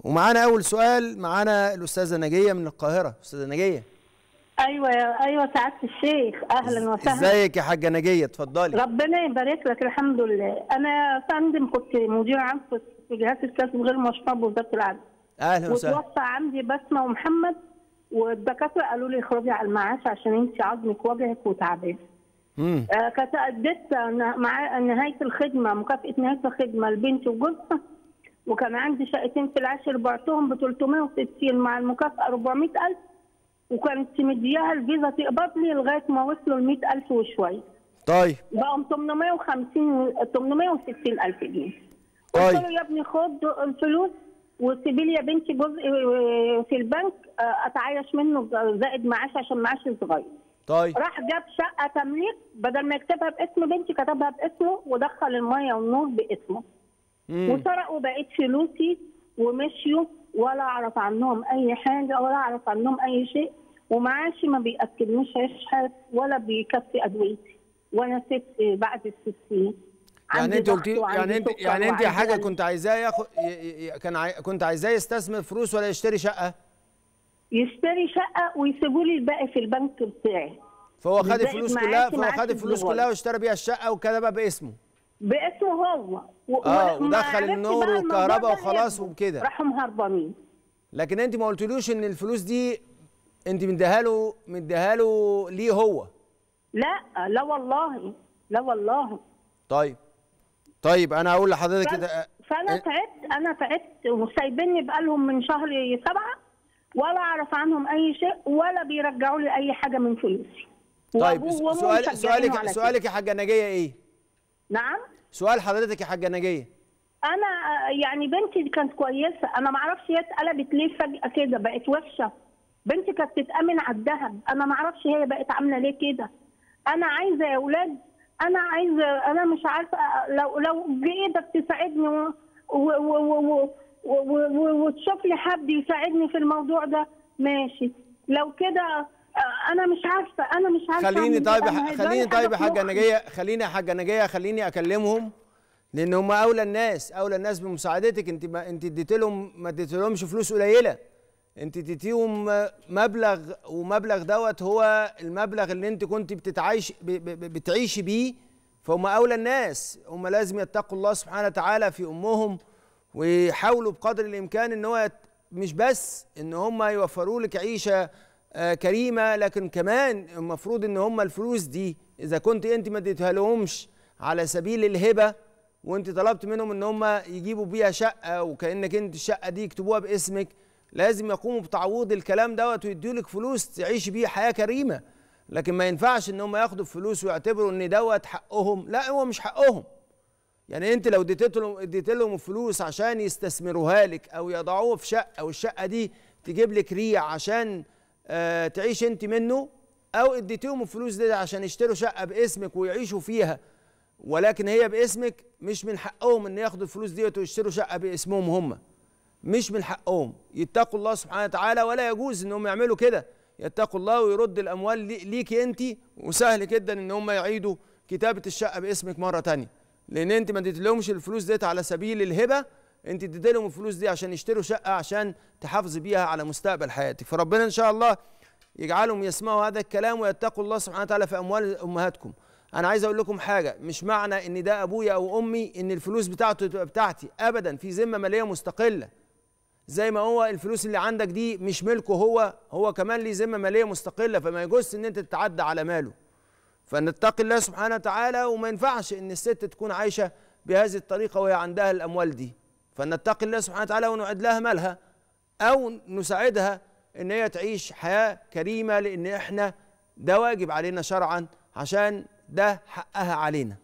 ومعانا اول سؤال معانا الاستاذه نجيه من القاهره استاذه نجيه ايوه يا ايوه سعاده الشيخ اهلا وسهلا ازيك يا حاجه نجيه اتفضلي ربنا يبارك لك الحمد لله انا يا فندم كنت مدير عام في في جهاز الكسب غير مشروع بوزاره العدل اهلا وسهلا وتوفى عندي بسمه ومحمد والدكاتره قالوا لي اخرجي على المعاش عشان انت عظمك وجعك وتعبان امم آه، كانت اديت ن- مع نهايه الخدمه مكافاه نهايه الخدمه لبنتي وجوزها وكان عندي شقتين في العاشر بعتهم ب 360 مع المكافاه 400000 وكانت مدياها الفيزا تقبض لي لغايه ما وصلوا ل 100000 وشويه طيب بقوا 850 860000 جنيه طيب. قلت له يا ابني خد الفلوس وسيبي لي يا بنتي جزء في البنك آه، اتعايش منه زائد معاش عشان معاشي صغير طيب راح جاب شقه تمليك بدل ما يكتبها باسم بنتي كتبها باسمه ودخل الميه والنور باسمه مم. وسرقوا بقيت فلوسي ومشيوا ولا اعرف عنهم اي حاجه ولا اعرف عنهم اي شيء ومعاشي ما بياكلنيش عيش حاف ولا بيكفي ادويتي وانا ست بعد الستين يعني عندي انت ضغط قلتي وعندي يعني انت سكر يعني انت وعندي حاجه قلب. كنت عايزاه ياخد ي- ي- ي- كان عاي... كنت عايزاه يستثمر فلوس ولا يشتري شقه يشتري شقه ويسيبوا لي الباقي في البنك بتاعي فهو خد زائد الفلوس معاشي كلها فهو معاش خد الفلوس الزواج. كلها واشترى بيها الشقه وكتبها باسمه باسمه هو و- اه وما ودخل عرفت النور بقى الموضوع والكهرباء ده وخلاص ياخده. وكده. راحوا مهربانين لكن انت ما قلتلوش ان الفلوس دي انت مديها له مديها له ليه هو لا لا والله لا والله طيب طيب انا هقول لحضرتك فأنا- كده فانا اه، تعبت انا تعبت وسايبيني بقالهم من شهر سبعه ولا اعرف عنهم اي شيء ولا بيرجعوا لي اي حاجه من فلوسي طيب وأبوه وأمه سؤال مسجلينه سؤالك على سؤالك يا حاجه نجيه ايه كده. نعم سؤال حضرتك يا حاجه نجيه انا آه، يعني بنتي دي كانت كويسه انا ما اعرفش هي اتقلبت ليه فجاه كده بقت وحشه بنتي كانت تتامن على الذهب انا ما اعرفش هي بقت عامله ليه كده انا عايزه يا اولاد انا عايزه انا مش عارفه آه، لو لو بايدك تساعدني و- و- و- و- و- و- و- وتشوف لي حد يساعدني في الموضوع ده ماشي لو كده آه، انا مش عارفه انا مش عارفه خليني أعمل إيه. طيب أنا ح- هيجرالي خليني طيب يا في حاجه مخي. نجيه خليني يا حاجه نجيه خليني اكلمهم لان هم اولى الناس اولى الناس بمساعدتك انت ما انت اديت لهم ما اديت لهمش فلوس قليله انت اديتيهم مبلغ ومبلغ دوت هو المبلغ اللي انت كنت بتتعايش ب- ب- بتعيشي بيه فهم اولى الناس هم لازم يتقوا الله سبحانه وتعالى في امهم ويحاولوا بقدر الامكان ان هو يت- مش بس ان هم يوفروا لك عيشه آه، كريمه لكن كمان المفروض ان هم الفلوس دي اذا كنت انت ما اديتها لهمش على سبيل الهبه وانت طلبت منهم ان هم يجيبوا بيها شقه وكانك انت الشقه دي يكتبوها باسمك لازم يقوموا بتعويض الكلام دوت ويدوا لك فلوس تعيشي بيه حياه كريمه لكن ما ينفعش ان هم ياخدوا فلوس ويعتبروا ان دوت حقهم لا هو مش حقهم يعني انت لو اديت لهم اديت لهم فلوس عشان يستثمروها لك او يضعوها في شقه والشقه دي تجيب لك ريع عشان آه تعيش انت منه او اديتيهم الفلوس دي عشان يشتروا شقه باسمك ويعيشوا فيها ولكن هي باسمك مش من حقهم ان ياخدوا الفلوس ديت ويشتروا شقه باسمهم هم مش من حقهم يتقوا الله سبحانه وتعالى ولا يجوز انهم يعملوا كده يتقوا الله ويرد الاموال لي- ليكي انت وسهل جدا ان هم يعيدوا كتابه الشقه باسمك مره تانية لان انت ما اديتلهمش الفلوس ديت على سبيل الهبه انت اديت لهم الفلوس دي عشان يشتروا شقه عشان تحافظي بيها على مستقبل حياتك فربنا ان شاء الله يجعلهم يسمعوا هذا الكلام ويتقوا الله سبحانه وتعالى في اموال امهاتكم انا عايز اقول لكم حاجه مش معنى ان ده ابويا او امي ان الفلوس بتاعته تبقى بتاعتي ابدا في ذمه ماليه مستقله زي ما هو الفلوس اللي عندك دي مش ملكه هو هو كمان ليه ذمه ماليه مستقله فما يجوز ان انت تتعدى على ماله فنتقي الله سبحانه وتعالى وما ينفعش ان الست تكون عايشه بهذه الطريقه وهي عندها الاموال دي فنتقي الله سبحانه وتعالى ونعد لها مالها او نساعدها ان هي تعيش حياه كريمه لان احنا ده واجب علينا شرعا عشان ده حقها علينا